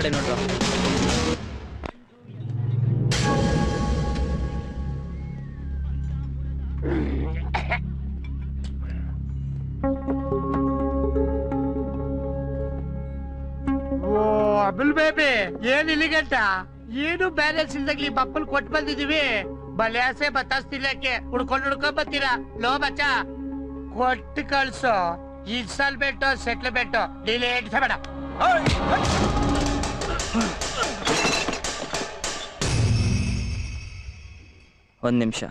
ಕಡೆ ನೋಡ್ರು ಓ ಅಬುಲ್ ಬೇಬಿ ಏನ್ ಇಲ್ಲಿಗಂಟ ಏನು ಬ್ಯಾಲೆನ್ಸ್ ಇಲ್ದಾಗ ಈ ಬಪ್ಪಲ್ ಕೊಟ್ಟು ಬಂದಿದೀವಿ ಬಲ್ಯಾಸೆ ಬತ್ತಾಸ್ತಿಲ್ಲಕ್ಕೆ ಹುಡ್ಕೊಂಡ್ ಹುಡ್ಕೊಂಡ್ ಬರ್ತೀರಾ ಲೋ ಬಚ್ಚ ಕೊಟ್ಟು ಕಳ್ಸೋ ಇನ್ಸ್ಟಾಲ್ಮೆಂಟ್ ಸೆಟ್ಲ್ಮೆಂಟ್ ಡಿಲೇಟ್ ಬೇಡ ಒಂದು ನಿಮಿಷ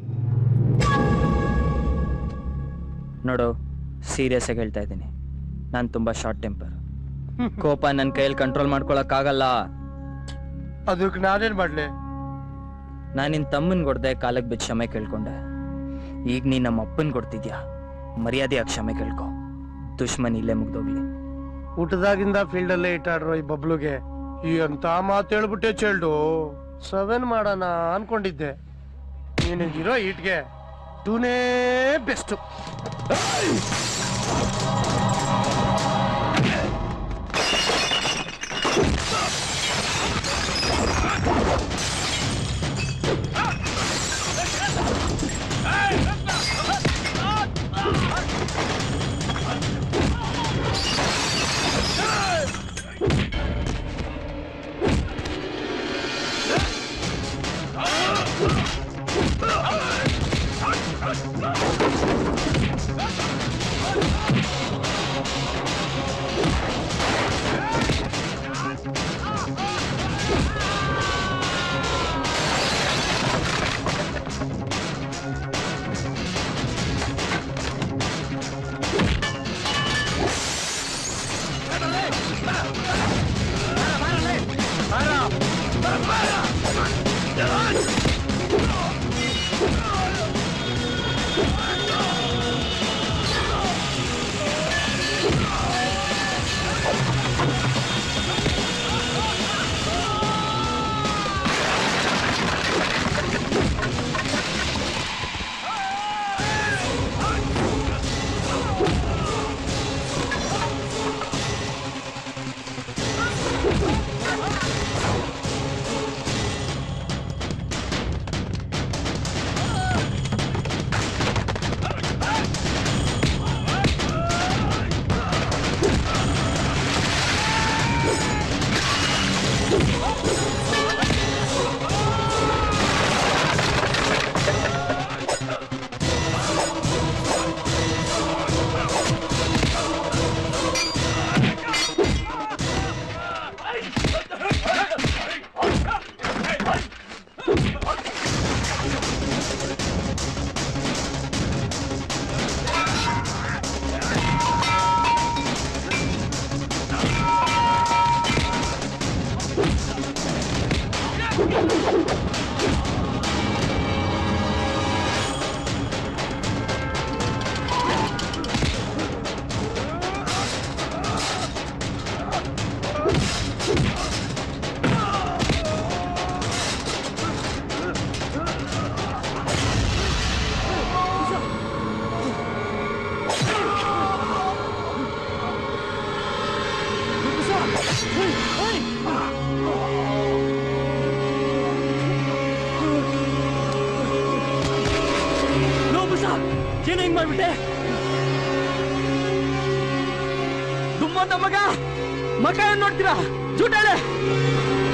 ನೋಡು ಸೀರಿಯಸ್ ಆಗಿ ಹೇಳ್ತಾ ಇದ್ದೀನಿ ನಾನು ತುಂಬ ಶಾರ್ಟ್ ಟೆಂಪರ್ ಕೋಪ ನನ್ನ ಕೈಯಲ್ಲಿ ಕಂಟ್ರೋಲ್ ಮಾಡ್ಕೊಳಕ್ಕಾಗಲ್ಲ ಅದಕ್ಕೆ ನಾನೇನ್ ಮಾಡ್ಲಿ ನಾನು ನಿನ್ನ ತಮ್ಮನ್ ಕೊಡ್ದೆ ಕಾಲಕ್ಕೆ ಬಿದ್ದು ಕ್ಷಮೆ ಕೇಳ್ಕೊಂಡೆ ಈಗ ನೀನು ನಮ್ಮ ಅಪ್ಪನ್ ಕೊಡ್ತಿದ್ಯಾ ಮರ್ಯಾದೆಯಾಗಿ ಕ್ಷಮೆ ಕೇಳ್ಕೊ ದುಶ್ಮನ್ ಇಲ್ಲೇ ಮುಗ್ದೋಗ್ಲಿ ಊಟದಾಗಿಂದ ಫೀಲ್ಡ್ ಅಲ್ಲೇ ಇಟ್ಟಾಡ್ರು ಈ ಬಬ್ಲುಗೆ ಈ ಅಂತ ಮಾತು ಹೇಳ್ಬಿಟ್ಟೆ ಚೇಳ್ಡು ಸೆವೆನ್ ಮಾಡೋಣ ಅನ್ಕೊಂಡಿದ್ದೆ ನೀನಿಗಿರೋ ಈಟ್ಗೆ ಟೂನೇ ಬೆಸ್ಟ್ ಏನು ಹಿಂಗ್ ಮಾಡ್ಬಿಟ್ಟೆ ದುಮ್ಮಂತ ಮಗ ಮಗ ಏನ್ ನೋಡ್ತೀರಾ ಜೂಟಾಳೆ